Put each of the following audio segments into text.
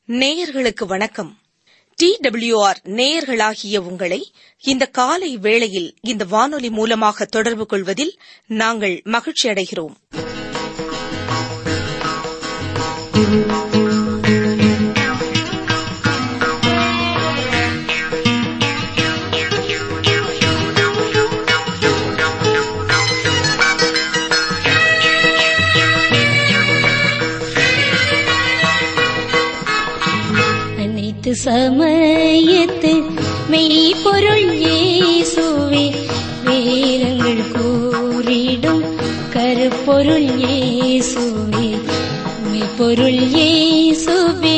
நேயர்களுக்கு வணக்கம் D WR நேயர்களாகிய உங்களை இந்த காலை வேளையில் இந்த வானொலி மூலமாக தொடர்பு கொள்வதில் நாங்கள் மகிழ்ச்சி அடைகிறோம் அனைத்து சமயத்து மெய்ப்பொருள் இயேசுவே வேதங்கள் கூறிடும் கருப்பொருள் இயேசுவே மெய்ப்பொருள் இயேசுவே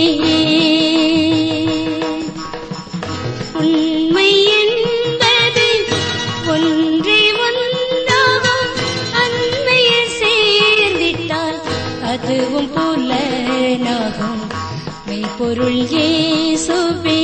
உண்மை என்பது ஒன்றே ஒன்றாகும் அண்மையில் சேர்ந்திட்டால் அதுவும் புலனாகும் மெய்ப்பொருள் இயேசுவே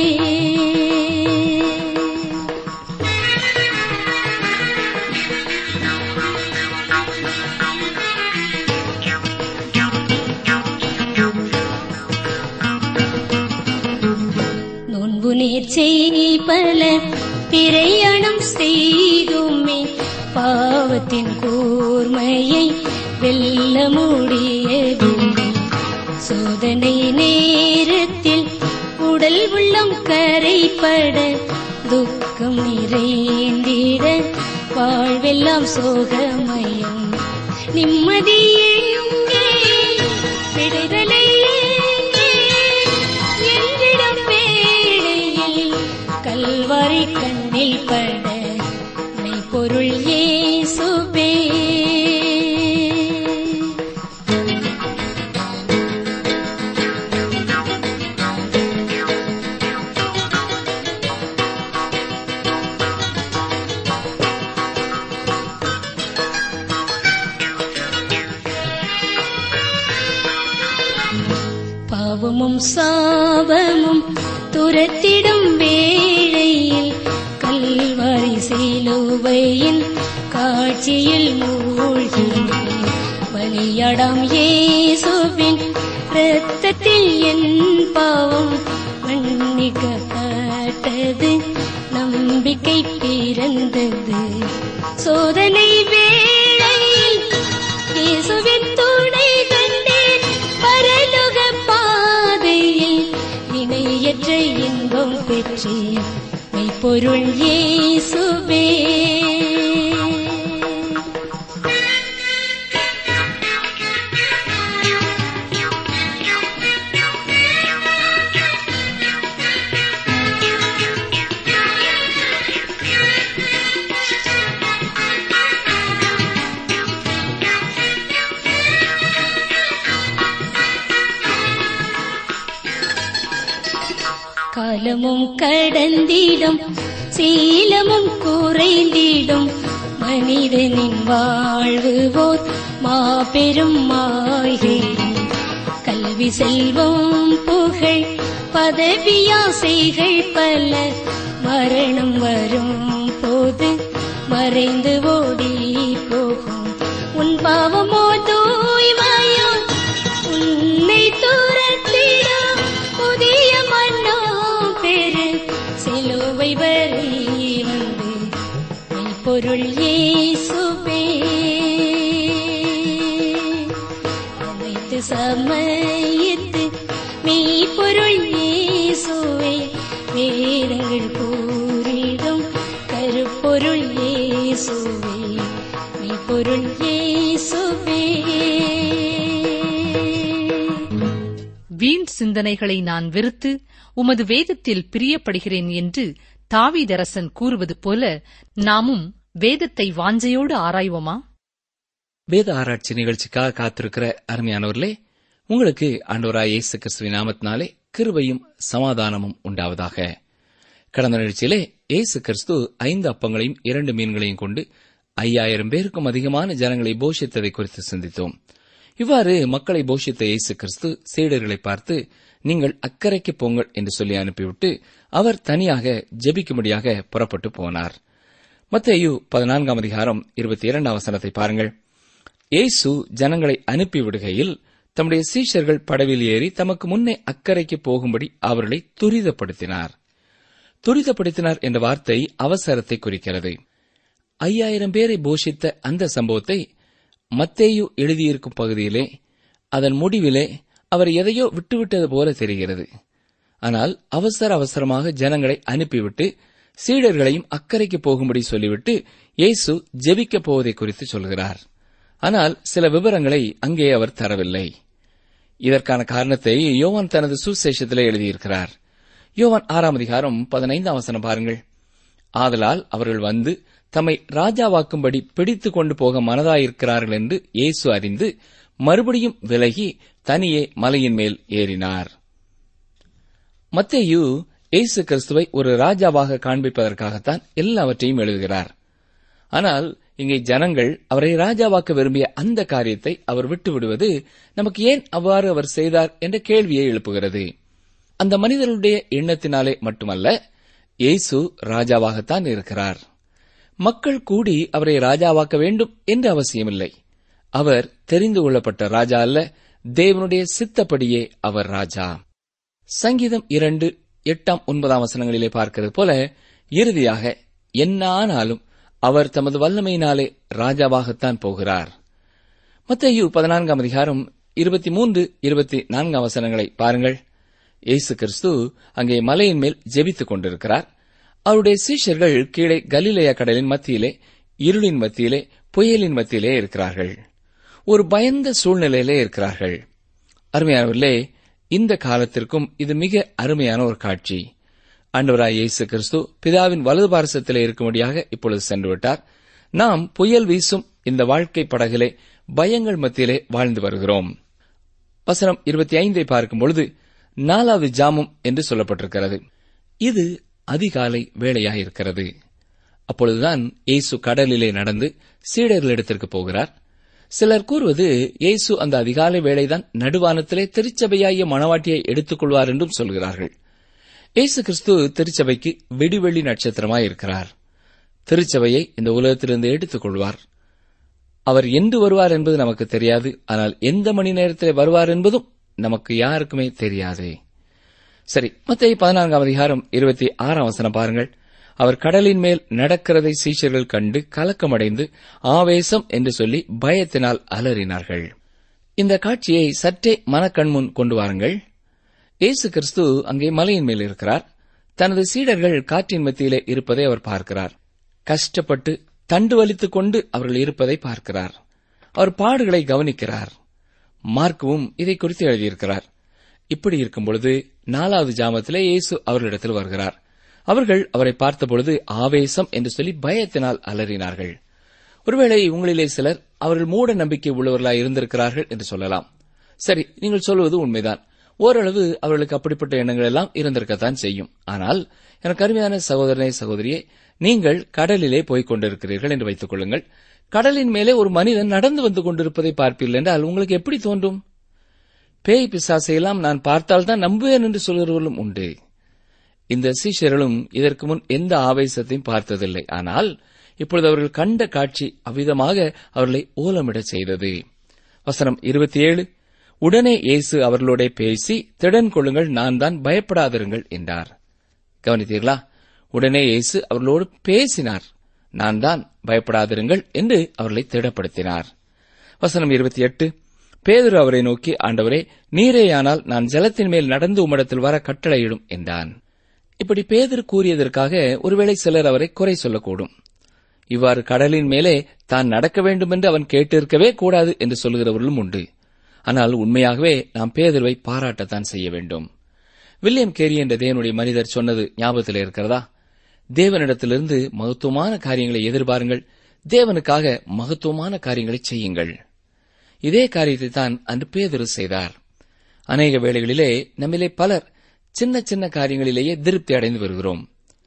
நோன்பு நேர்ச்சை பல பிரயாணம் செய்துமே பாவத்தின் கூர்மையை வெல்ல முடியவில்லை சோதனை நேரத்தில் உடல் உள்ளம் கரைப்பட துக்கம் நிறைந்திட வாழ்வெல்லாம் சோகமயம் நிம்மதி எங்கே விடுதலை எங்கே என்றிடம் வேளையில் கல்வாரி கண்ணில் பட மெய்ப்பொருள் இயேசுவே பாவமும் சாபமும் துரத்திடும் வேளையில் கல்வாரி சிலுவையின் காட்சியில் மூழ்கினேன் பலியடாம் இயேசுவின் இரத்தத்தில் என் பாவம் மன்னிக்கப்பட்டது நம்பிக்கை பிறந்தது சோதனை வேளையில் இயேசுவின் துணை கண்டேன் பரலோக பாதையில் இணையற்ற இன்பம் பெற்றேன் மெய்ப்பொருள் இயேசுவே காலமும் கடந்திடும் சீலமும் குறைந்திடும் மனிதனின் வாழ்வு ஓர் மாபெரும் மாயை கல்வி செல்வம் புகழ் பதவியாசைகள் பல மரணம் வரும் போது மறைந்து ஓடி போகும் உன் பாவமோ தூய்மையோ உன்னை துரத்திடும் புதிய மன்னோ பெரு சிலுவை வரை வந்து மெய்ப்பொருள் இயேசுவே அனைத்து சமயத்து மெய்ப்பொருள் இயேசுவே வேதங்கள் கூறிடும் கருப்பொருள் இயேசுவே மெய்ப்பொருள் இயேசுவே வீண் சிந்தனைகளை நான் வெறுத்து உமது வேதத்தில் பிரியப்படுகிறேன் என்று தாவீதரசன் கூறுவது போல நாமும் வேதத்தை வாஞ்சையோடு ஆராய்வோமா வேத ஆராய்ச்சி நிகழ்ச்சிக்காக காத்திருக்கிற அருமையானவர்களே உங்களுக்கு ஆண்டவராய் இயேசு கிறிஸ்துவின் நாமத்தினாலே கிருபையும் சமாதானமும் உண்டாவதாக கடந்த நிகழ்ச்சியிலே இயேசு கிறிஸ்து ஐந்து அப்பங்களையும் இரண்டு மீன்களையும் கொண்டு ஐயாயிரம் பேருக்கும் அதிகமான ஜனங்களை போஷித்ததை குறித்து சிந்தித்தோம் இவ்வாறு மக்களை போஷித்த இயேசு கிறிஸ்து சீடர்களை பார்த்து நீங்கள் அக்கறைக்கு போங்கள் என்று சொல்லி அனுப்பிவிட்டு அவர் தனியாக ஜெபிக்கும்படியாக புறப்பட்டு போனார் மத்தேயு பதினான்காம் அதிகாரம் இருபத்தி இரண்டாம் வசனத்தை பாருங்கள் இயேசு ஜனங்களை அனுப்பிவிடுகையில் தம்முடைய சீஷர்கள் படவில் ஏறி தமக்கு முன்னே அக்கறைக்கு போகும்படி அவர்களை துரிதப்படுத்தினார் துரிதப்படுத்தினார் என்ற வார்த்தை அவசரத்தை குறிக்கிறது ஐயாயிரம் பேரை போஷித்த அந்த சம்பவத்தை மத்தேயு எழுதியிருக்கும் பகுதியிலே அதன் முடிவிலே அவர் எதையோ விட்டுவிட்டது போல தெரிகிறது ஆனால் அவசர அவசரமாக ஜனங்களை அனுப்பிவிட்டு சீடர்களையும் அக்கறைக்கு போகும்படி சொல்லிவிட்டு இயேசு ஜெபிக்கப் போவதை குறித்து சொல்கிறார் ஆனால் சில விவரங்களை அங்கே அவர் தரவில்லை இதற்கான காரணத்தை யோவான் தனது சுசேஷத்திலே எழுதியிருக்கிறார் யோவான் ஆறாம் அதிகாரம் பதினைந்தாம் வசனம் பாருங்கள் ஆதலால் அவர்கள் வந்து தம்மை ராஜாவாக்கும்படி பிடித்துக் கொண்டு போக மனதாயிருக்கிறார்கள் என்று இயேசு அறிந்து மறுபடியும் விலகி தனியே மலையின் மேல் ஏறினார் மத்தேயு இயேசு கிறிஸ்துவை ஒரு ராஜாவாக காண்பிப்பதற்காகத்தான் எல்லாவற்றையும் எழுதுகிறார் ஆனால் இங்கே ஜனங்கள் அவரை ராஜாவாக்க விரும்பிய அந்த காரியத்தை அவர் விட்டுவிடுவது நமக்கு ஏன் அவ்வாறு அவர் செய்தார் என்ற கேள்வியை எழுப்புகிறது அந்த மனிதர்களுடைய எண்ணத்தினாலே மட்டுமல்ல இயேசு ராஜாவாகத்தான் இருக்கிறார் மக்கள் கூடி அவரை ராஜாவாக்க வேண்டும் என்று அவசியமில்லை அவர் தெரிந்து கொள்ளப்பட்ட ராஜா அல்ல தேவனுடைய சித்தப்படியே அவர் ராஜா சங்கீதம் இரண்டு எட்டாம் ஒன்பதாம் வசனங்களிலே பார்க்கிறது போல இறுதியாக என்ன ஆனாலும் அவர் தமது வல்லமையினாலே ராஜாவாகத்தான் போகிறார் மத்தேயு பதினான்காம் அதிகாரம் இருபத்தி மூன்று இருபத்தி நான்காம் வசனங்களை பாருங்கள் இயேசு கிறிஸ்து அங்கே மலையின் மேல் ஜெபித்துக் கொண்டிருக்கிறார் அவருடைய சீஷர்கள் கீழே கலிலேய கடலின் மத்தியிலே இருளின் மத்தியிலே புயலின் மத்தியிலே இருக்கிறார்கள் ஒரு பயந்த சூழ்நிலையிலே இருக்கிறார்கள் அருமையானவர்களே இந்த காலத்திற்கும் இது மிக அருமையான ஒரு காட்சி ஆண்டவராய் இயேசு கிறிஸ்து பிதாவின் வலது பாரசத்திலே இருக்கும்படியாக இப்பொழுது சென்று விட்டார் நாம் புயல் வீசும் இந்த வாழ்க்கை படகிலே பயங்கள் மத்தியிலே வாழ்ந்து வருகிறோம் வசனம் இருபத்தி ஐந்தை பார்க்கும் பொழுது நாலாவது ஜாமம் என்று சொல்லப்பட்டிருக்கிறது இது அதிகாலை வேளையாயிருக்கிறது அப்பொழுதுதான் இயேசு கடலிலே நடந்து சீடர்களிடத்திற்கு போகிறார் சிலர் கூறுவது இயேசு அந்த அதிகாலை வேளைதான் நடுவானத்திலே திருச்சபையாகிய மணவாட்டியை எடுத்துக் கொள்வார் என்றும் சொல்கிறார்கள் இயேசு கிறிஸ்து திருச்சபைக்கு விடிவெள்ளி நட்சத்திரமாயிருக்கிறார் திருச்சபையை இந்த உலகத்திலிருந்து எடுத்துக் கொள்வார் அவர் என்று வருவார் என்பது நமக்கு தெரியாது ஆனால் எந்த மணி நேரத்தில் வருவார் என்பதும் நமக்கு யாருக்குமே தெரியாது சரி மத்திய பதினான்காம் அதிகாரம் இருபத்தி ஆறாம் வசனம் பாருங்கள் அவர் கடலின் மேல் நடக்கிறதை சீஷர்கள் கண்டு கலக்கமடைந்து ஆவேசம் என்று சொல்லி பயத்தினால் அலறினார்கள் இந்த காட்சியை சற்றே மனக்கண்முன் கொண்டு வாருங்கள் இயேசு கிறிஸ்து அங்கே மலையின் மேல் இருக்கிறார் தனது சீடர்கள் காற்றின் மத்தியிலே இருப்பதை அவர் பார்க்கிறார் கஷ்டப்பட்டு தண்டு வலித்துக் கொண்டு அவர்கள் இருப்பதை பார்க்கிறார் அவர் பாடுகளை கவனிக்கிறார் மார்க்கவும் இதை குறித்து எழுதியிருக்கிறார் இப்படி இருக்கும் பொழுது நாலாவது ஜாமத்திலே இயேசு அவர்களிடத்தில் வருகிறார் அவர்கள் அவரை பார்த்தபொழுது ஆவேசம் என்று சொல்லி பயத்தினால் அலறினார்கள் ஒருவேளை உங்களிலே சிலர் அவர்கள் மூட நம்பிக்கை உள்ளவர்களாய் இருந்திருக்கிறார்கள் என்று சொல்லலாம் சரி நீங்கள் சொல்வது உண்மைதான் ஓரளவு அவர்களுக்கு அப்படிப்பட்ட எண்ணங்கள் எல்லாம் இருந்திருக்கத்தான் செய்யும் ஆனால் எனக்கு அருமையான சகோதரனே சகோதரியே நீங்கள் கடலிலே போய்க் கொண்டிருக்கிறீர்கள் என்று வைத்துக் கொள்ளுங்கள் கடலின் மேலே ஒரு மனிதன் நடந்து வந்து கொண்டிருப்பதை பார்ப்பீர்கள் என்றால் உங்களுக்கு எப்படி தோன்றும் பேய் பிசாசையெல்லாம் நான் பார்த்தால்தான் நம்புவேன் என்று சொல்கிறவர்களும் உண்டு இந்த சீஷர்களும் இதற்கு முன் எந்த ஆவேசத்தையும் பார்த்ததில்லை ஆனால் இப்பொழுது அவர்கள் கண்ட காட்சி அவ்விதமாக அவர்களை ஓலமிடச் செய்தது வசனம் இருபத்தி ஏழு உடனே இயேசு அவர்களோட பேசி திடன் கொள்ளுங்கள் நான் தான் பயப்படாதிருங்கள் என்றார் கவனித்தீர்களா உடனே இயேசு அவர்களோடு பேசினார் நான் தான் பயப்படாதிருங்கள் என்று அவர்களை திடப்படுத்தினார் வசனம் இருபத்தி எட்டு பேதுரு அவரை நோக்கி ஆண்டவரே நீரேயானால் நான் ஜலத்தின் மேல் நடந்து உம்மிடத்தில் வர கட்டளையிடும் என்றான் இப்படி பேதுரு கூறியதற்காக ஒருவேளை சிலர் அவரை குறை சொல்லக்கூடும் இவ்வாறு கடலின் மேலே தான் நடக்க வேண்டும் என்று அவன் கேட்டிருக்கவே கூடாது என்று சொல்கிறவர்களும் உண்டு ஆனால் உண்மையாகவே நாம் பேதுருவை பாராட்டத்தான் செய்ய வேண்டும் வில்லியம் கேரி என்ற தேவனுடைய மனிதர் சொன்னது ஞாபகத்தில் இருக்கிறதா தேவனிடத்திலிருந்து மகத்துவமான காரியங்களை எதிர்பாருங்கள் தேவனுக்காக மகத்துவமான காரியங்களை செய்யுங்கள் இதே காரியத்தை தான் அன்று பேதுரு செய்தார் அநேக வேளைகளிலே நம்மிலே பலர் சின்ன சின்ன காரியங்களிலேயே திருப்தி அடைந்து வருகிறோம்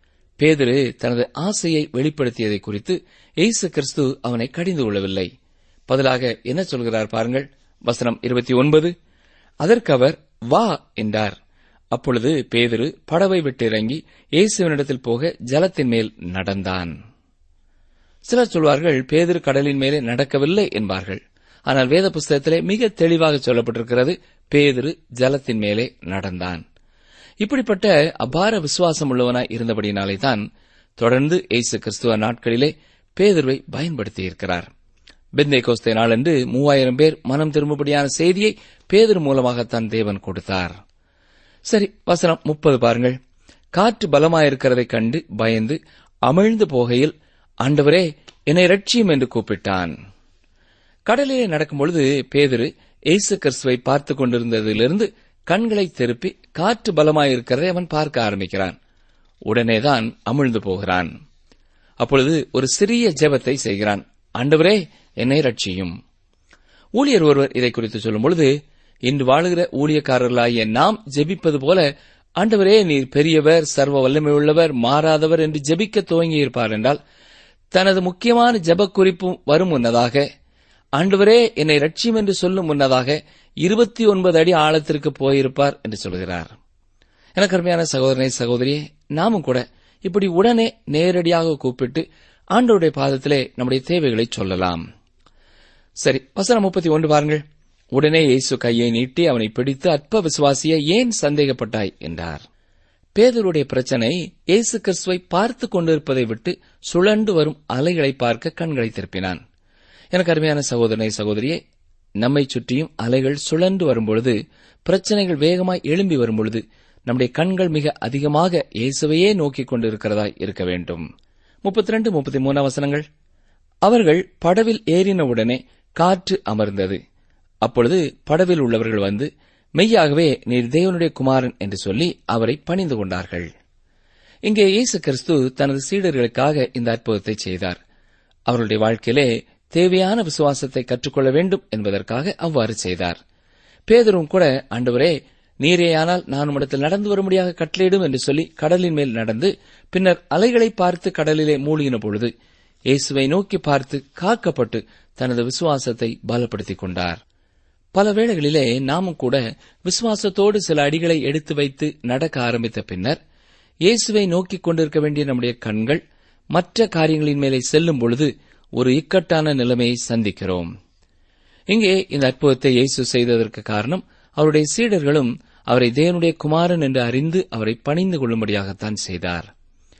பேதுரு தனது ஆசையை வெளிப்படுத்தியதை குறித்து இயேசு கிறிஸ்து அவனை கடிந்து கொள்ளவில்லை பதிலாக என்ன சொல்கிறார் பாருங்கள் வசனம் இருபத்தி ஒன்பது அதற்கு அவர் வா என்றார் அப்பொழுது பேதுரு படவை விட்டு இறங்கி இயேசுவினிடத்தில் போக ஜலத்தின் மேல் நடந்தான் சிலர் சொல்வார்கள் பேதுரு கடலின் மேலே நடக்கவில்லை என்பார்கள் ஆனால் வேத புஸ்தகத்திலே மிக தெளிவாக சொல்லப்பட்டிருக்கிறது பேதுரு ஜலத்தின் மேலே நடந்தான் இப்படிப்பட்ட அபார விசுவாசம் உள்ளவனாய் இருந்தபடினாலே தான் தொடர்ந்து இயேசு கிறிஸ்துவ நாட்களிலே பேதுருவை பயன்படுத்தியிருக்கிறார் பெந்தை கோஸ்தை நாளன்று மூவாயிரம் பேர் மனம் திரும்பும்படியான செய்தியை பேதர் மூலமாகத்தான் தேவன் கொடுத்தார் சரி வசனம் முப்பது பாருங்கள் காற்று பலமாயிருக்கிறதைக் கண்டு பயந்து அமிழ்ந்து போகையில் ஆண்டவரே என்னை ரட்சியும் என்று கூப்பிட்டான் கடலிலே நடக்கும்பொழுது பேதுரு இயேசு கிறிஸ்துவை பார்த்துக் கொண்டிருந்ததிலிருந்து கண்களை திருப்பி காற்று பலமாயிருக்கிறதை அவன் பார்க்க ஆரம்பிக்கிறான் உடனேதான் அமிழ்ந்து போகிறான் அப்பொழுது ஒரு சிறிய ஜெபத்தை செய்கிறான் ஆண்டவரே என்னை ரட்சியும் ஊழியர் ஒருவர் இதை குறித்து சொல்லும் பொழுது இன்று வாழுகிற ஊழியக்காரர்களாகிய நாம் ஜெபிப்பது போல ஆண்டவரே நீர் பெரியவர் சர்வ வல்லமை உள்ளவர் மாறாதவர் என்று ஜெபிக்க துவங்கி இருப்பார் என்றால் தனது முக்கியமான ஜெப குறிப்பு வரும் முன்னதாக ஆண்டவரே என்னை ரட்சியும் என்று சொல்லும் முன்னதாக இருபத்தி ஒன்பது அடி ஆழத்திற்கு போயிருப்பார் என்று சொல்கிறார் எனக்கு அருமையான சகோதரனை சகோதரியே நாமும் கூட இப்படி உடனே நேரடியாக கூப்பிட்டு ஆண்டவருடைய பாதத்திலே நம்முடைய தேவைகளை சொல்லலாம் சரி வசனம் முப்பத்தி ஒன்று பாருங்கள் உடனே இயேசு கையை நீட்டி அவனை பிடித்து அற்ப விசுவாசிய ஏன் சந்தேகப்பட்டாய் என்றார் பேதருடைய பிரச்சனை இயேசு கிறிஸ்துவை பார்த்துக் கொண்டிருப்பதை விட்டு சுழண்டு வரும் அலைகளை பார்க்க கண்களை திருப்பினான் எனக்கு அருமையான சகோதரனை சகோதரியே நம்மை சுற்றியும் அலைகள் சுழன்று வரும்பொழுது பிரச்சனைகள் வேகமாய் எழும்பி வரும்பொழுது நம்முடைய கண்கள் மிக அதிகமாக இயேசுவையே நோக்கிக் கொண்டிருக்கிறதாய் இருக்க வேண்டும் முப்பத்தி ரெண்டு முப்பத்தி மூணு வசனங்கள் அவர்கள் படவில் ஏறினவுடனே காற்று அமர்ந்தது அப்பொழுது படவில் உள்ளவர்கள் வந்து மெய்யாகவே நீர் தேவனுடைய குமாரன் என்று சொல்லி அவரை பணிந்து கொண்டார்கள் இங்கே இயேசு கிறிஸ்து தனது சீடர்களுக்காக இந்த அற்புதத்தை செய்தார் அவர்களுடைய வாழ்க்கையிலே தேவையான விசுவாசத்தை கற்றுக்கொள்ள வேண்டும் என்பதற்காக அவ்வாறு செய்தார் பேதரும் கூட ஆண்டவரே நீரேயானால் நான் உம்மிடத்தில் நடந்து வரும்படியாக கட்டளையிடும் என்று சொல்லி கடலின் மேல் நடந்து பின்னர் அலைகளை பார்த்து கடலிலே மூழ்கின பொழுது இயேசுவை நோக்கி பார்த்து காக்கப்பட்டு தனது விசுவாசத்தை பலப்படுத்திக் கொண்டார் பல வேளைகளிலே நாமும் கூட விசுவாசத்தோடு சில அடிகளை எடுத்து வைத்து நடக்க ஆரம்பித்த பின்னர் இயேசுவை நோக்கிக் கொண்டிருக்க வேண்டிய நம்முடைய கண்கள் மற்ற காரியங்களின் மேலே செல்லும் பொழுது ஒரு இக்கட்டான நிலைமையை சந்திக்கிறோம் இங்கே இந்த அற்புதத்தை இயேசு செய்ததற்கு காரணம் அவருடைய சீடர்களும் அவரை தேவனுடைய குமாரன் என்று அறிந்து அவரை பணிந்து கொள்ளும்படியாகத்தான் செய்தார்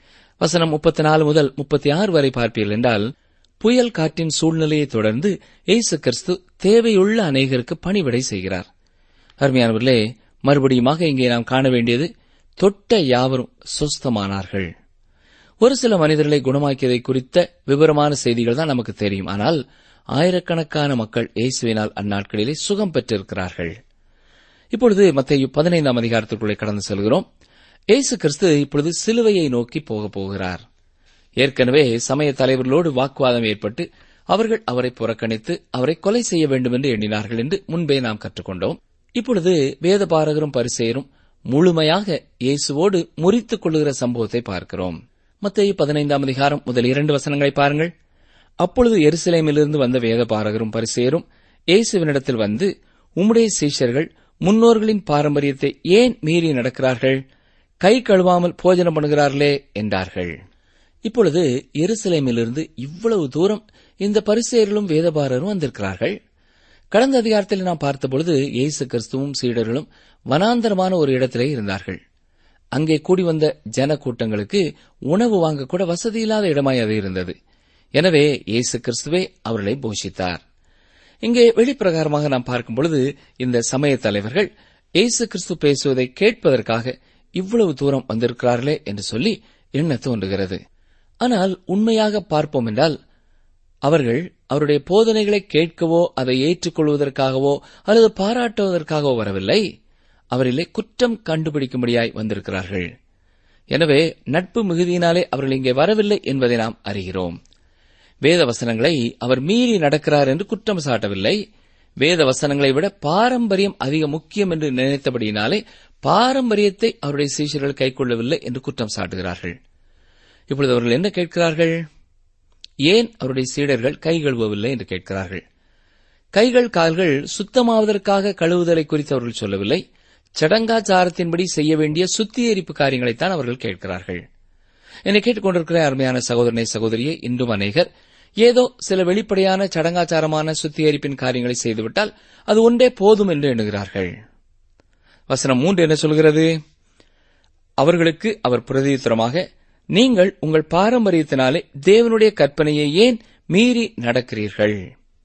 வசனம் முப்பத்தி நாலு முதல் முப்பத்தி ஆறு வரை பார்ப்பீர்கள் என்றால் புயல் காற்றின் சூழ்நிலையை தொடர்ந்து இயேசு கிறிஸ்து தேவையுள்ள அநேகருக்கு பணிவிடை செய்கிறார் அருமையானவர்களே மறுபடியுமாக இங்கே நாம் காண வேண்டியது தொட்ட யாவரும் சொஸ்தமானார்கள் ஒரு சில மனிதர்களை குணமாக்கியதை குறித்த விவரமான செய்திகள் தான் நமக்கு தெரியும் ஆனால் ஆயிரக்கணக்கான மக்கள் இயேசுவினால் அந்நாட்களிலே சுகம் பெற்றிருக்கிறார்கள் இப்பொழுது மத்திய பதினைந்தாம் அதிகாரத்திற்குள்ளே கடந்து செல்கிறோம் இயேசு கிறிஸ்து இப்பொழுது சிலுவையை நோக்கி போகப் போகிறார் ஏற்கனவே சமய தலைவர்களோடு வாக்குவாதம் ஏற்பட்டு அவர்கள் அவரை புறக்கணித்து அவரை கொலை செய்ய வேண்டும் என்று எண்ணினார்கள் என்று முன்பே நாம் கற்றுக்கொண்டோம் இப்பொழுது வேதபாரகரும் பரிசெயரும் முழுமையாக இயேசுவோடு முறித்துக் கொள்ளுகிற சம்பவத்தை பார்க்கிறோம் மத்திய பதினைந்தாம் அதிகாரம் முதல் இரண்டு வசனங்களை பாருங்கள் அப்பொழுது எருசலேமிலிருந்து வந்த வேதபாரகரும் பரிசெயரும் இயேசுவினிடத்தில் வந்து உம்முடைய சீஷர்கள் முன்னோர்களின் பாரம்பரியத்தை ஏன் மீறி நடக்கிறார்கள் கை கழுவாமல் போஜனம் பண்ணுகிறார்களே என்றார்கள் இப்பொழுது எருசலேமிலிருந்து இவ்வளவு தூரம் இந்த பரிசெயர்களும் வேதபாரரும் வந்திருக்கிறார்கள் கடந்த அதிகாரத்தில் நாம் பார்த்தபொழுது இயேசு கிறிஸ்துவும் சீடர்களும் வனாந்தரமான ஒரு இடத்திலே இருந்தார்கள் அங்கே கூடி வந்த ஜன கூட்டங்களுக்கு உணவு வாங்க கூட வசதி இல்லாத இடமாய் அது இருந்தது எனவே இயேசு கிறிஸ்துவே அவர்களை போஷித்தார் இங்கே வெளிப்பிரகாரமாக நாம் பார்க்கும் பொழுது இந்த சமய தலைவர்கள் இயேசு கிறிஸ்து பேசுவதை கேட்பதற்காக இவ்வளவு தூரம் வந்திருக்கிறார்களே என்று சொல்லி எண்ண தோன்றுகிறது ஆனால் உண்மையாக பார்ப்போம் என்றால் அவர்கள் அவருடைய போதனைகளை கேட்கவோ அதை ஏற்றுக்கொள்வதற்காகவோ அல்லது பாராட்டுவதற்காகவோ வரவில்லை அவரிலே குற்றம் கண்டுபிடிக்கும்படியாய் வந்திருக்கிறார்கள் எனவே நட்பு மிகுதியினாலே அவர்கள் இங்கே வரவில்லை என்பதை நாம் அறிகிறோம் வேத வசனங்களை அவர் மீறி நடக்கிறார் என்று குற்றம் சாட்டவில்லை வேத வசனங்களை விட பாரம்பரியம் அதிக முக்கியம் என்று நினைத்தபடியினாலே பாரம்பரியத்தை அவருடைய சீஷர்கள் கைக்கொள்ளவில்லை என்று குற்றம் சாட்டுகிறார்கள் இப்பொழுது அவர்கள் என்ன கேட்கிறார்கள் ஏன் அவருடைய சீடர்கள் கை கழுவவில்லை என்று கேட்கிறார்கள் கைகள் கால்கள் சுத்தமாவதற்காக கழுவுதலை குறித்து அவர்கள் சொல்லவில்லை சடங்காச்சாரத்தின்படி செய்ய வேண்டிய சுத்திகரிப்பு காரியங்களைத்தான் அவர்கள் கேட்கிறார்கள் என்னை கேட்டுக்கொண்டிருக்கிற அருமையான சகோதரனை சகோதரியை இன்றும் அநேகர் ஏதோ சில வெளிப்படையான சடங்காச்சாரமான சுத்திகரிப்பின் காரியங்களை செய்துவிட்டால் அது ஒன்றே போதும் என்று எண்ணுகிறார்கள் வசனம் மூன்று என்ன சொல்கிறது அவர்களுக்கு அவர் பிரதியுத்தரமாக நீங்கள் உங்கள் பாரம்பரியத்தினாலே தேவனுடைய கற்பனையை ஏன் மீறி நடக்கிறீர்கள்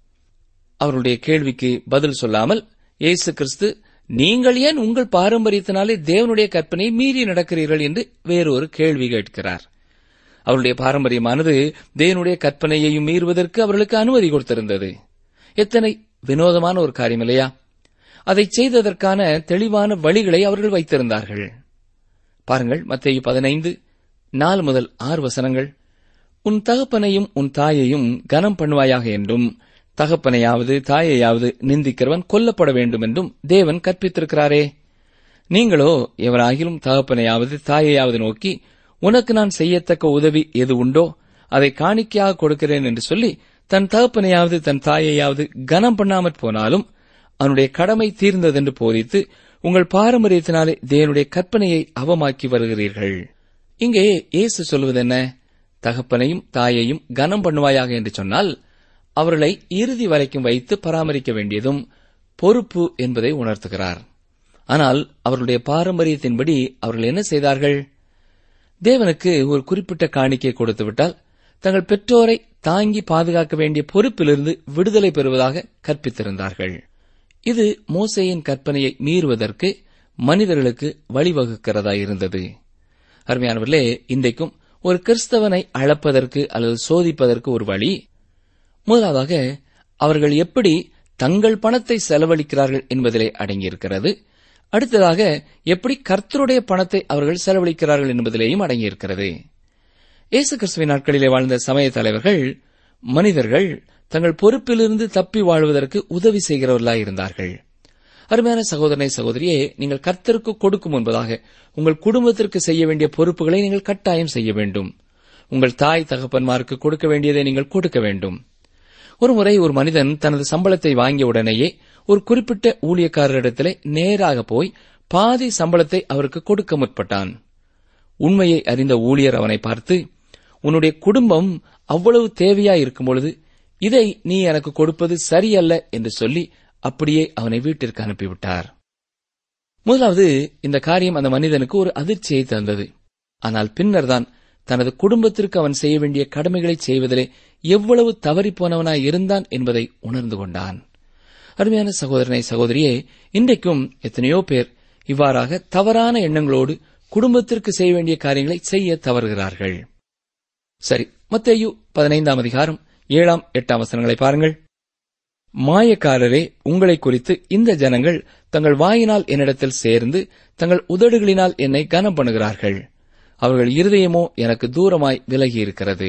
அவருடைய கேள்விக்கு பதில் சொல்லாமல் இயேசு கிறிஸ்து நீங்கள் ஏன் உங்கள் பாரம்பரியத்தினாலே தேவனுடைய கற்பனையை மீறி நடக்கிறீர்கள் என்று வேறொரு கேள்வி கேட்கிறார் அவருடைய பாரம்பரியமானது தேவனுடைய கற்பனையையும் மீறுவதற்கு அவர்களுக்கு அனுமதி கொடுத்திருந்தது எத்தனை வினோதமான ஒரு காரியம் இல்லையா அதை செய்ததற்கான தெளிவான வழிகளை அவர்கள் வைத்திருந்தார்கள் பாருங்கள் மத்தேயு பதினைந்து நாலு முதல் ஆறு வசனங்கள் உன் தகப்பனையும் உன் தாயையும் கனம் பண்ணுவாயாக என்றும் தகப்பனையாவது தாயையாவது நிந்திக்கிறவன் கொல்லப்பட வேண்டும் என்றும் தேவன் கற்பித்திருக்கிறாரே நீங்களோ எவராகிலும் தகப்பனையாவது தாயையாவது நோக்கி உனக்கு நான் செய்யத்தக்க உதவி எது உண்டோ அதை காணிக்கையாக கொடுக்கிறேன் என்று சொல்லி தன் தகப்பனையாவது தன் தாயையாவது கனம் பண்ணாமற் போனாலும் அவனுடைய கடமை தீர்ந்ததென்று போதித்து உங்கள் பாரம்பரியத்தினாலே தேவனுடைய கற்பனையை அவமாக்கி வருகிறீர்கள் இங்கே இயேசு சொல்வது என்ன தகப்பனையும் தாயையும் கனம் பண்ணுவாயாக என்று சொன்னால் அவர்களை இறுதி வரைக்கும் வைத்து பராமரிக்க வேண்டியதும் பொறுப்பு என்பதை உணர்த்துகிறார் ஆனால் அவர்களுடைய பாரம்பரியத்தின்படி அவர்கள் என்ன செய்தார்கள் தேவனுக்கு ஒரு குறிப்பிட்ட காணிக்கை கொடுத்துவிட்டால் தங்கள் பெற்றோரை தாங்கி பாதுகாக்க வேண்டிய பொறுப்பிலிருந்து விடுதலை பெறுவதாக கற்பித்திருந்தார்கள் இது மோசையின் கற்பனையை மீறுவதற்கு மனிதர்களுக்கு வழிவகுக்கிறதா இருந்தது அருமையானவர்களே இன்றைக்கும் ஒரு கிறிஸ்தவனை அளப்பதற்கு அல்லது சோதிப்பதற்கு ஒரு வழி முதலாவதாக அவர்கள் எப்படி தங்கள் பணத்தை செலவழிக்கிறார்கள் என்பதிலே அடங்கியிருக்கிறது அடுத்ததாக எப்படி கர்த்தருடைய பணத்தை அவர்கள் செலவழிக்கிறார்கள் என்பதிலேயும் அடங்கியிருக்கிறது இயேசு கிறிஸ்துவின் நாட்களிலே வாழ்ந்த சமய தலைவர்கள் மனிதர்கள் தங்கள் பொறுப்பிலிருந்து தப்பி வாழ்வதற்கு உதவி செய்கிறவர்களாய் இருந்தார்கள் அருமையான சகோதரனை சகோதரியே நீங்கள் கர்த்தருக்கு கொடுக்கும் முன்பதாக உங்கள் குடும்பத்திற்கு செய்ய வேண்டிய பொறுப்புகளை நீங்கள் கட்டாயம் செய்ய வேண்டும் உங்கள் தாய் தகப்பன்மாருக்கு கொடுக்க வேண்டியதை நீங்கள் கொடுக்க வேண்டும் ஒருமுறை ஒரு மனிதன் தனது சம்பளத்தை வாங்கிய உடனேயே ஒரு குறிப்பிட்ட ஊழியக்காரரிடத்திலே நேராக போய் பாதி சம்பளத்தை அவருக்கு கொடுக்க முற்பட்டான் உண்மையை அறிந்த ஊழியர் அவனை பார்த்து உன்னுடைய குடும்பம் அவ்வளவு தேவையா இருக்கும் பொழுது இதை நீ எனக்கு கொடுப்பது சரியல்ல என்று சொல்லி அப்படியே அவனை வீட்டிற்கு அனுப்பிவிட்டார் முதலாவது இந்த காரியம் அந்த மனிதனுக்கு ஒரு அதிர்ச்சியை தந்தது ஆனால் பின்னர்தான் தனது குடும்பத்திற்கு அவன் செய்ய வேண்டிய கடமைகளை செய்வதிலே எவ்வளவு தவறிப்போனவனாய் இருந்தான் என்பதை உணர்ந்து கொண்டான் அருமையான சகோதரனை சகோதரியே இன்றைக்கும் எத்தனையோ பேர் இவ்வாறாக தவறான எண்ணங்களோடு குடும்பத்திற்கு செய்ய வேண்டிய காரியங்களை செய்ய தவறுகிறார்கள் சரி மத்தேயு பதினைந்தாம் அதிகாரம் ஏழாம் எட்டாம் வசனங்களை பாருங்கள் மாயக்காரரே உங்களை குறித்து இந்த ஜனங்கள் தங்கள் வாயினால் என்னிடத்தில் சேர்ந்து தங்கள் உதடுகளினால் என்னை கனம் பண்ணுகிறார்கள் அவர்கள் இருதயமோ எனக்கு தூரமாய் விலகி இருக்கிறது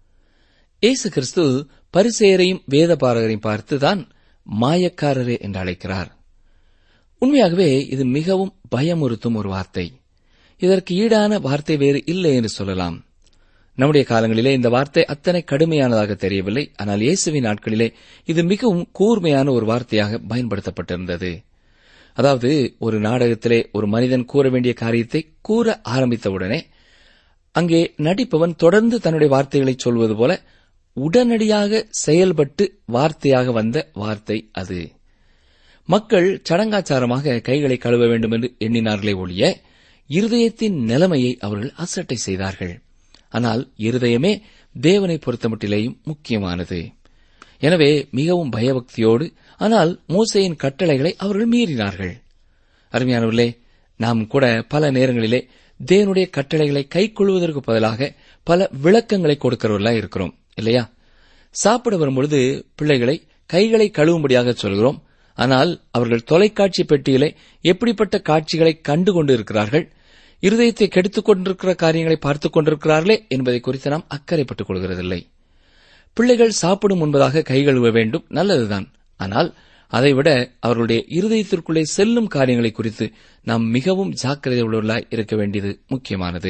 இயேசு கிறிஸ்து பரிசேயரையும் வேத பாரகரையும் பார்த்துதான் மாயக்காரரே என்று அழைக்கிறார் உண்மையாகவே இது மிகவும் பயமுறுத்தும் ஒரு வார்த்தை இதற்கு ஈடான வார்த்தை வேறு இல்லை என்று சொல்லலாம் நம்முடைய காலங்களிலே இந்த வார்த்தை அத்தனை கடுமையானதாக தெரியவில்லை ஆனால் இயேசுவின் நாட்களிலே இது மிகவும் கூர்மையான ஒரு வார்த்தையாக பயன்படுத்தப்பட்டிருந்தது அதாவது ஒரு நாடகத்திலே ஒரு மனிதன் கூற வேண்டிய காரியத்தை கூற ஆரம்பித்தவுடனே அங்கே நடிப்பவன் தொடர்ந்து தன்னுடைய வார்த்தைகளை சொல்வது போல உடனடியாக செயல்பட்டு வார்த்தையாக வந்த வார்த்தை அது மக்கள் சடங்காச்சாரமாக கைகளை கழுவ வேண்டும் என்று எண்ணினார்களே ஒழிய இருதயத்தின் நிலைமையை அவர்கள் அசட்டை செய்தார்கள் ஆனால் இருதயமே தேவனை பொறுத்தமட்டிலேயும் முக்கியமானது எனவே மிகவும் பயபக்தியோடு ஆனால் மோசையின் கட்டளைகளை அவர்கள் மீறினார்கள் அருமையானவர்களே நாம் கூட பல நேரங்களிலே தேவனுடைய கட்டளைகளை கைக்கொள்வதற்கு பதிலாக பல விளக்கங்களை கொடுக்கிறவர்களா இருக்கிறோம் இல்லையா சாப்பிட வரும்பொழுது பிள்ளைகளை கைகளை கழுவும்படியாக சொல்கிறோம் ஆனால் அவர்கள் தொலைக்காட்சி பெட்டியிலே எப்படிப்பட்ட காட்சிகளை கண்டு கொண்டு இருக்கிறார்கள் இருதயத்தை கெடுத்துக் கொண்டிருக்கிற காரியங்களை பார்த்துக் கொண்டிருக்கிறார்களே என்பதை குறித்து நாம் அக்கறைப்பட்டுக் கொள்கிறதில்லை பிள்ளைகள் சாப்பிடும் முன்பதாக கை கழுவ வேண்டும் நல்லதுதான் ஆனால் அதைவிட அவர்களுடைய இருதயத்திற்குள்ளே செல்லும் காரியங்களை குறித்து நாம் மிகவும் ஜாக்கிரதை உள்ளவர்களாய் இருக்க வேண்டியது முக்கியமானது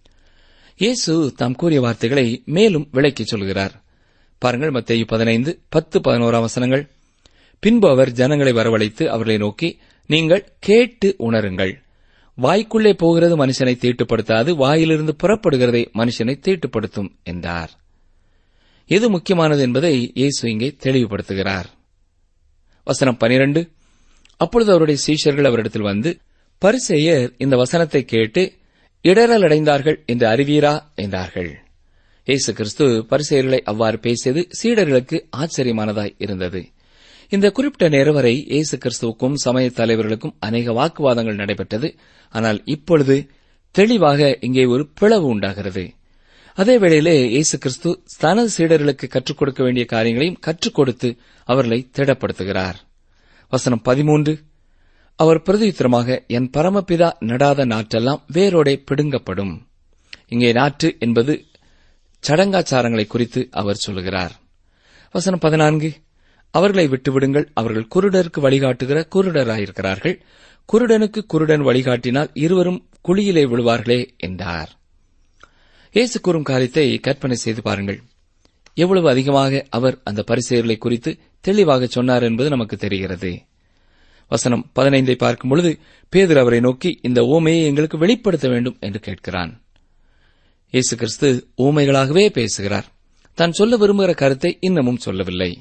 இயேசு தாம் கூறிய வார்த்தைகளை மேலும் விளக்கிச் சொல்கிறார் பாருங்கள் மத்தேயு பதினைந்து பத்து பதினோராம் வசனங்கள் பின்பு அவர் ஜனங்களை வரவழைத்து அவர்களை நோக்கி நீங்கள் கேட்டு உணருங்கள் வாய்க்குள்ளே போகிறது மனுஷனை தீட்டுப்படுத்தாது வாயிலிருந்து புறப்படுகிறதே மனுஷனை தீட்டுப்படுத்தும் என்றார் எது முக்கியமானது என்பதை இயேசு இங்கே தெளிவுபடுத்துகிறார் வசனம் பனிரெண்டு அப்பொழுது அவருடைய சீஷர்கள் அவரிடத்தில் வந்து பரிசேயர் இந்த வசனத்தை கேட்டு இடரல் அடைந்தார்கள் என்று அறிவீரா என்றார்கள் இயேசு கிறிஸ்து பரிசேயர்களை அவ்வாறு பேசியது சீடர்களுக்கு ஆச்சரியமானதாய் இருந்தது இந்த குறிப்பிட்ட நேரம் வரை இயேசு கிறிஸ்துவுக்கும் சமய தலைவர்களுக்கும் அநேக வாக்குவாதங்கள் நடைபெற்றது ஆனால் இப்பொழுது தெளிவாக இங்கே ஒரு பிளவு உண்டாகிறது அதே வேளையிலே இயேசு கிறிஸ்து தனது சீடர்களுக்கு கற்றுக் கொடுக்க வேண்டிய காரியங்களையும் கற்றுக் கொடுத்து அவர்களை திடப்படுத்துகிறார் வசனம் பதிமூன்று அவர் பிரதியுத்தரமாக என் பரமபிதா நடாத நாற்றெல்லாம் வேரோடே பிடுங்கப்படும் இங்கே நாற்று என்பது சடங்காச்சாரங்களை குறித்து அவர் சொல்லுகிறார் வசனம் பதினான்கு அவர்களை விட்டுவிடுங்கள் அவர்கள் குருடருக்கு வழிகாட்டுகிற குருடராயிருக்கிறார்கள் குருடனுக்கு குருடன் வழிகாட்டினால் இருவரும் குழியிலே விழுவார்களே என்றார் இயேசு கூறும் காரியத்தை கற்பனை செய்து பாருங்கள் எவ்வளவு அதிகமாக அவர் அந்த பரிசெயர்களை குறித்து தெளிவாக சொன்னார் என்பது நமக்கு தெரிகிறது வசனம் பதினைந்தை பார்க்கும் பொழுது பேதர் அவரை நோக்கி இந்த ஓமையை எங்களுக்கு வெளிப்படுத்த வேண்டும் என்று கேட்கிறான் இயேசு கிறிஸ்து ஊமைகளாகவே பேசுகிறார் தான் சொல்ல விரும்புகிற கருத்தை இன்னமும் சொல்லவில்லை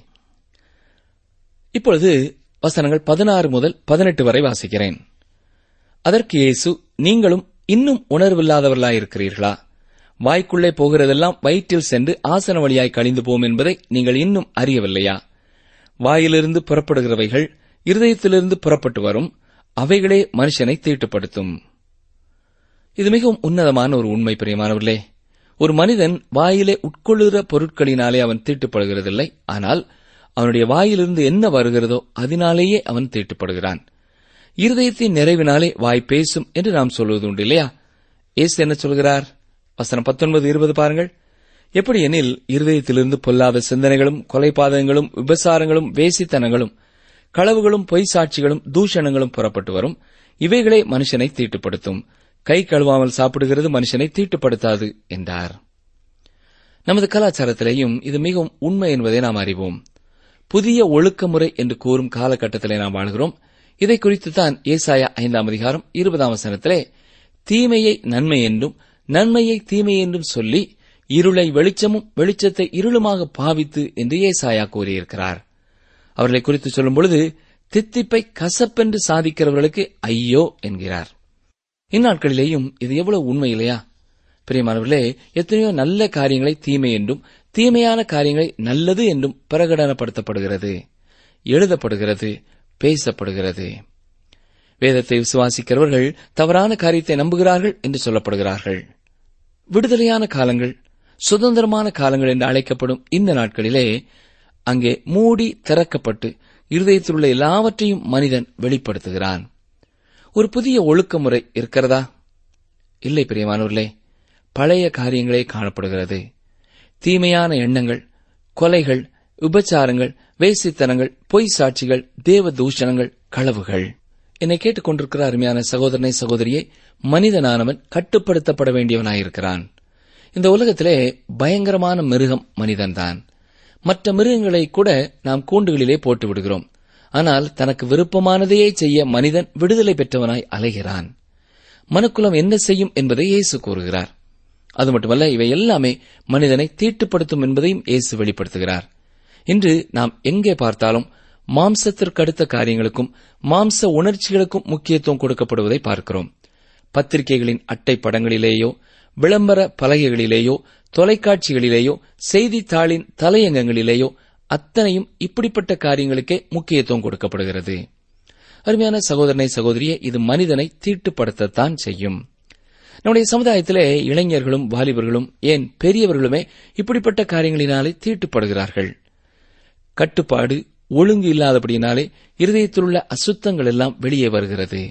இப்பொழுது வசனங்கள் பதினாறு முதல் பதினெட்டு வரை வாசிக்கிறேன் அதற்கு இயேசு நீங்களும் இன்னும் உணர்வில்லாதவர்களாயிருக்கிறீர்களா வாய்க்குள்ளே போகிறதெல்லாம் வயிற்றில் சென்று ஆசன வழியாய் கழிந்து போம் என்பதை நீங்கள் இன்னும் அறியவில்லையா வாயிலிருந்து புறப்படுகிறவைகள் இருதயத்திலிருந்து புறப்பட்டு வரும் அவைகளே மனுஷனை தீட்டுப்படுத்தும் இது மிகவும் உன்னதமான ஒரு உண்மை பிரியமானவர்களே ஒரு மனிதன் வாயிலே உட்கொள்ளுகிற பொருட்களினாலே அவன் தீட்டுப்படுகிறதில்லை ஆனால் அவனுடைய வாயிலிருந்து என்ன வருகிறதோ அதனாலேயே அவன் தீட்டுப்படுகிறான் இருதயத்தின் நிறைவினாலே வாய் பேசும் என்று நாம் சொல்வது உண்டு இல்லையா ஏசு என்ன சொல்கிறார் வசனம் பத்தொன்பது இருபது பாருங்கள் எப்படி எனில் இருதயத்திலிருந்து பொல்லாத சிந்தனைகளும் கொலைபாதகங்களும் விபசாரங்களும் வேசித்தனங்களும் களவுகளும் பொய் சாட்சிகளும் தூஷணங்களும் புறப்பட்டு வரும் இவைகளே மனுஷனை தீட்டுப்படுத்தும் கை கழுவாமல் சாப்பிடுகிறது மனுஷனை தீட்டுப்படுத்தாது என்றார் நமது கலாச்சாரத்திலேயும் இது மிகவும் உண்மை என்பதை நாம் அறிவோம் புதிய ஒழுக்கமுறை என்று கூறும் காலகட்டத்திலே நாம் வாழ்கிறோம் இதை குறித்துத்தான் ஏசாயா ஐந்தாம் அதிகாரம் இருபதாம் வசனத்திலே தீமையை நன்மை என்றும் நன்மையை தீமை என்றும் சொல்லி இருளை வெளிச்சமும் வெளிச்சத்தை இருளுமாக பாவித்து என்று ஏசாயா கூறியிருக்கிறார் அவர்களை குறித்து சொல்லும் பொழுது தித்திப்பை கசப்பென்று சாதிக்கிறவர்களுக்கு ஐயோ என்கிறார் இந்நாட்களிலேயும் இது எவ்வளவு உண்மை இல்லையா பிரியமானவர்களே எத்தனையோ நல்ல காரியங்களை தீமை என்றும் தீமையான காரியங்களை நல்லது என்றும் பிரகடனப்படுத்தப்படுகிறது எழுதப்படுகிறது பேசப்படுகிறது வேதத்தை விசுவாசிக்கிறவர்கள் தவறான காரியத்தை நம்புகிறார்கள் என்று சொல்லப்படுகிறார்கள் விடுதலையான காலங்கள் சுதந்திரமான காலங்கள் என்று அழைக்கப்படும் இந்த நாட்களிலே அங்கே மூடி திறக்கப்பட்டு இருதயத்தில் உள்ள எல்லாவற்றையும் மனிதன் வெளிப்படுத்துகிறான் ஒரு புதிய ஒழுக்க முறை இருக்கிறதா இல்லை பிரியமானவர்களே பழைய காரியங்களே காணப்படுகிறது தீமையான எண்ணங்கள் கொலைகள் விபச்சாரங்கள் வேசித்தனங்கள் பொய் சாட்சிகள் தேவ தூஷணங்கள் களவுகள் என்னை கேட்டுக்கொண்டிருக்கிற அருமையான சகோதரனை சகோதரியை மனிதனானவன் கட்டுப்படுத்தப்பட வேண்டியவனாயிருக்கிறான் இந்த உலகத்திலே பயங்கரமான மிருகம் மனிதன்தான் மற்ற மிருகங்களை கூட நாம் கூண்டுகளிலே போட்டு விடுகிறோம் ஆனால் தனக்கு விருப்பமானதையே செய்ய மனிதன் விடுதலை பெற்றவனாய் அலைகிறான் மனுக்குலம் என்ன செய்யும் என்பதை இயேசு கூறுகிறார் அது மட்டுமல்ல இவை எல்லாமே மனிதனை தீட்டுப்படுத்தும் என்பதையும் இயேசு வெளிப்படுத்துகிறார் இன்று நாம் எங்கே பார்த்தாலும் மாம்சத்திற்கு அடுத்த காரியங்களுக்கும் மாம்ச உணர்ச்சிகளுக்கும் முக்கியத்துவம் கொடுக்கப்படுவதை பார்க்கிறோம் பத்திரிகைகளின் அட்டை படங்களிலேயோ விளம்பர பலகைகளிலேயோ தொலைக்காட்சிகளிலேயோ செய்தித்தாளின் தலையங்கங்களிலேயோ அத்தனையும் இப்படிப்பட்ட காரியங்களுக்கே முக்கியத்துவம் கொடுக்கப்படுகிறது அருமையான சகோதரனை சகோதரியே இது மனிதனை தீட்டுப்படுத்தத்தான் செய்யும் நம்முடைய சமுதாயத்திலே இளைஞர்களும் வாலிபர்களும் ஏன் பெரியவர்களுமே இப்படிப்பட்ட காரியங்களினாலே தீட்டுப்படுகிறார்கள் கட்டுப்பாடு ஒழுங்கு இல்லாதபடியினாலே இருதயத்தில் உள்ள அசுத்தங்கள் எல்லாம் வெளியே வருகிறது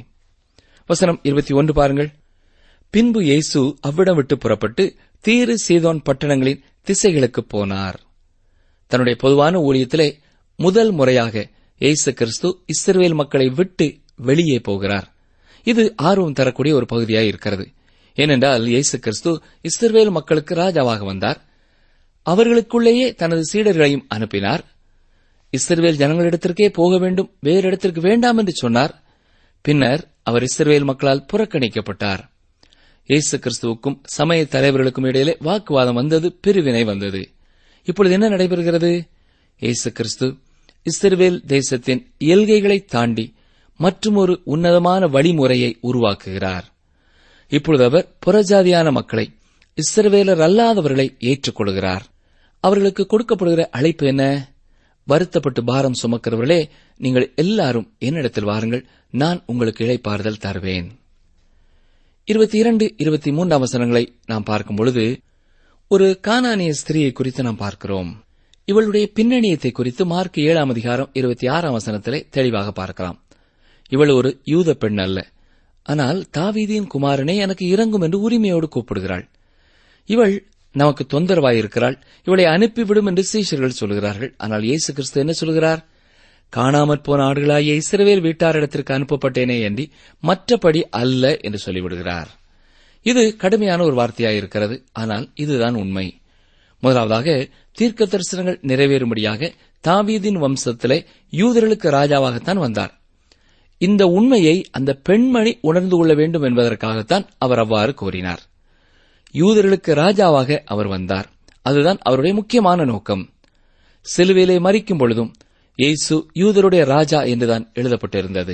வசனம் இருபத்தி ஒன்று பாருங்கள் பின்பு இயேசு அவ்விடம் விட்டு புறப்பட்டு தீரு சீதோன் பட்டணங்களின் திசைகளுக்கு போனார் தன்னுடைய பொதுவான ஊழியத்திலே முதல் முறையாக இயேசு கிறிஸ்து இஸ்ரவேல் மக்களை விட்டு வெளியே போகிறார் இது ஆர்வம் தரக்கூடிய ஒரு பகுதியாய் இருக்கிறது ஏனென்றால் இயேசு கிறிஸ்து இஸ்ரவேல் மக்களுக்கு ராஜாவாக வந்தார் அவர்களுக்குள்ளேயே தனது சீடர்களையும் அனுப்பினார் இஸ்ரவேல் ஜனங்களிடத்திற்கே போக வேண்டும் வேறு இடத்திற்கு வேண்டாம் என்று சொன்னார் பின்னர் அவர் இஸ்ரவேல் மக்களால் புறக்கணிக்கப்பட்டார் இயேசு கிறிஸ்துவுக்கும் சமய தலைவர்களுக்கும் இடையிலே வாக்குவாதம் வந்தது பிரிவினை வந்தது இப்பொழுது என்ன நடைபெறுகிறது இயேசு கிறிஸ்து இஸ்ரவேல் தேசத்தின் எல்கைகளை தாண்டி மற்றும் ஒரு உன்னதமான வழிமுறையை உருவாக்குகிறார் இப்பொழுது அவர் புறஜாதியான மக்களை இஸ்ரவேலர் அல்லாதவர்களை ஏற்றுக்கொள்கிறார் அவர்களுக்கு கொடுக்கப்படுகிற அழைப்பு என்ன வருத்தப்பட்டு பாரம் சுமக்கிறவர்களே நீங்கள் எல்லாரும் என்னிடத்தில் வாருங்கள் நான் உங்களுக்கு இழைப்பாறுதல் தருவேன் இருபத்தி இரண்டு இருபத்தி மூன்றாம் வசனங்களை நாம் பார்க்கும் பொழுது ஒரு கானானிய ஸ்திரீயை குறித்து நாம் பார்க்கிறோம் இவளுடைய பின்னணியத்தை குறித்து மார்க் ஏழாம் அதிகாரம் இருபத்தி ஆறாம் வசனத்திலே தெளிவாக பார்க்கலாம் இவள் ஒரு யூத பெண் அல்ல ஆனால் தாவீதியின் குமாரனே எனக்கு இறங்கும் என்று உரிமையோடு கூப்பிடுகிறாள் இவள் நமக்கு தொந்தரவாயிருக்கிறாள் இவளை அனுப்பிவிடும் என்று சீஷர்கள் சொல்கிறார்கள் ஆனால் இயேசு கிறிஸ்து என்ன சொல்கிறார் காணாமற் போன ஆடுகளாகிய இஸ்ரவேல் வீட்டாரிடத்திற்கு அனுப்பப்பட்டேனே என்று மற்றபடி அல்ல என்று சொல்லிவிடுகிறார் இது கடுமையான ஒரு வார்த்தையாயிருக்கிறது ஆனால் இதுதான் உண்மை முதலாவதாக தீர்க்க தரிசனங்கள் நிறைவேறும்படியாக தாவீதின் வம்சத்திலே யூதர்களுக்கு ராஜாவாகத்தான் வந்தார் இந்த உண்மையை அந்த பெண்மணி உணர்ந்து கொள்ள வேண்டும் என்பதற்காகத்தான் அவர் அவ்வாறு கூறினார் யூதர்களுக்கு ராஜாவாக அவர் வந்தார் அதுதான் அவருடைய முக்கியமான நோக்கம் சிலுவையிலே மறிக்கும் பொழுதும் இயேசு யூதருடைய ராஜா என்றுதான் எழுதப்பட்டிருந்தது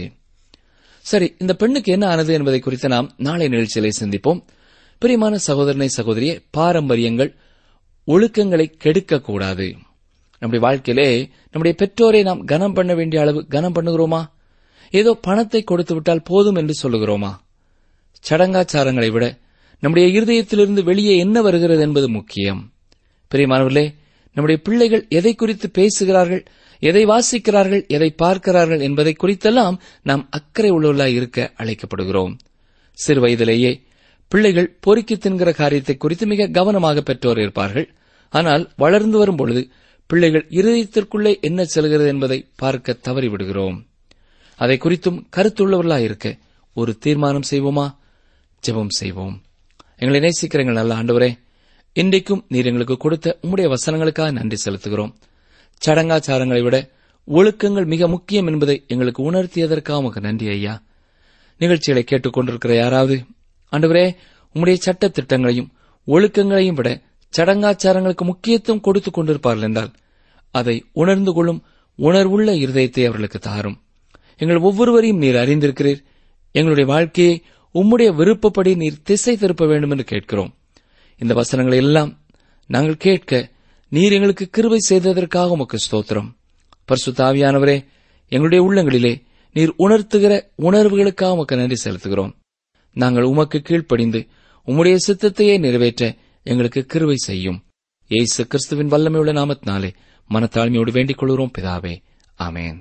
சரி இந்த பெண்ணுக்கு என்ன ஆனது என்பதை குறித்து நாம் நாளை நிகழ்ச்சியிலே சிந்திப்போம் பிரியமான சகோதரனை சகோதரியே பாரம்பரியங்கள் ஒழுக்கங்களை கெடுக்கக்கூடாது நம்முடைய வாழ்க்கையிலே நம்முடைய பெற்றோரை நாம் கனம் பண்ண வேண்டிய அளவு கனம் பண்ணுகிறோமா ஏதோ பணத்தை கொடுத்து விட்டால் போதும் என்று சொல்லுகிறோமா சடங்காச்சாரங்களை விட நம்முடைய இருதயத்திலிருந்து வெளியே என்ன வருகிறது என்பது முக்கியம் பிரியமானவர்களே நம்முடைய பிள்ளைகள் எதை குறித்து பேசுகிறார்கள் எதை வாசிக்கிறார்கள் எதை பார்க்கிறார்கள் என்பதை குறித்தெல்லாம் நாம் அக்கறை உள்ளவர்களாய் இருக்க அழைக்கப்படுகிறோம் சிறு வயதிலேயே பிள்ளைகள் பொறுக்கி தின்கிற காரியத்தை குறித்து மிக கவனமாக பெற்றோர் இருப்பார்கள் ஆனால் வளர்ந்து வரும் பொழுது பிள்ளைகள் இருதயத்திற்குள்ளே என்ன செல்கிறது என்பதை பார்க்க தவறிவிடுகிறோம் அதை குறித்தும் கருத்துள்ளவர்களாய் இருக்க ஒரு தீர்மானம் செய்வோமா ஜெபம் செய்வோம் எங்களை நேசிக்கிற எங்கள் நல்ல ஆண்டவரே இன்றைக்கும் நீர் எங்களுக்கு கொடுத்த உம்முடைய வசனங்களுக்காக நன்றி செலுத்துகிறோம் சடங்காச்சாரங்களை விட ஒழுக்கங்கள் மிக முக்கியம் என்பதை எங்களுக்கு உணர்த்தியதற்காக உமக்கு நன்றி ஐயா நிகழ்ச்சிகளை கேட்டுக்கொண்டிருக்கிற யாராவது ஆண்டவரே உம்முடைய சட்ட திட்டங்களையும் ஒழுக்கங்களையும் விட சடங்காச்சாரங்களுக்கு முக்கியத்துவம் கொடுத்துக் கொண்டிருப்பார்கள் என்றால் அதை உணர்ந்து கொள்ளும் உணர்வுள்ள இருதயத்தை அவர்களுக்கு தாரும் எங்கள் ஒவ்வொருவரையும் நீர் அறிந்திருக்கிறீர் எங்களுடைய வாழ்க்கையை உம்முடைய விருப்பப்படி நீர் திசை திருப்ப வேண்டும் என்று கேட்கிறோம் இந்த வசனங்களை எல்லாம் நாங்கள் கேட்க நீர் எங்களுக்கு கிருபை செய்ததற்காக உமக்கு ஸ்தோத்திரம் பரிசுத்தாவியானவரே எங்களுடைய உள்ளங்களிலே நீர் உணர்த்துகிற உணர்வுகளுக்காக உமக்கு நன்றி செலுத்துகிறோம் நாங்கள் உமக்கு கீழ்ப்படிந்து உம்முடைய சித்தத்தையே நிறைவேற்ற எங்களுக்கு கிருபை செய்யும் ஏசு கிறிஸ்துவின் வல்லமையுள்ள நாமத்தினாலே மனத்தாழ்மையோடு வேண்டிக் கொள்கிறோம் பிதாவே ஆமேன்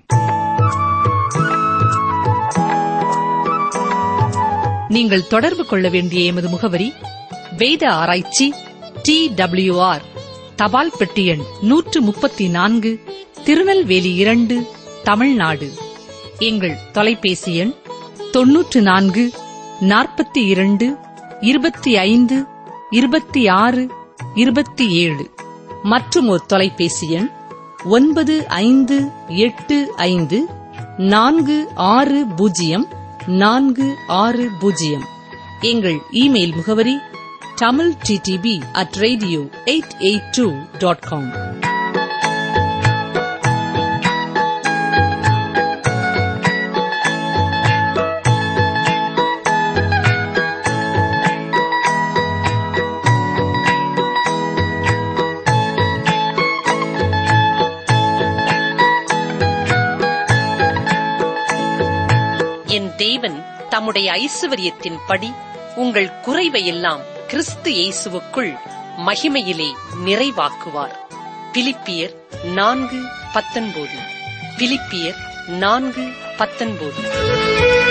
நீங்கள் தொடர்பு கொள்ள வேண்டிய எமது முகவரி வேத ஆராய்ச்சி டி ஆர் தபால் பெட்டி எண் நூற்று முப்பத்தி நான்கு திருநெல்வேலி இரண்டு தமிழ்நாடு எங்கள் தொலைபேசி எண் தொன்னூற்று நான்கு நாற்பத்தி இரண்டு இருபத்தி ஐந்து இருபத்தி ஆறு இருபத்தி ஏழு மற்றும் ஒரு தொலைபேசி எண் ஒன்பது ஐந்து எட்டு ஐந்து நான்கு ஆறு பூஜ்ஜியம் நான்கு ஆறு பூஜ்ஜியம் எங்கள் இமெயில் முகவரி Tamil DTP at radio eight eight two dot com என் தேவன் தம்முடைய ஐசுவரியத்தின்படி உங்கள் குறைவையெல்லாம் கிறிஸ்து இயேசுவுக்குள் மகிமையிலே நிறைவாக்குவார் பிலிப்பியர் நான்கு பத்தொன்பது பிலிப்பியர் நான்கு பத்தொன்பது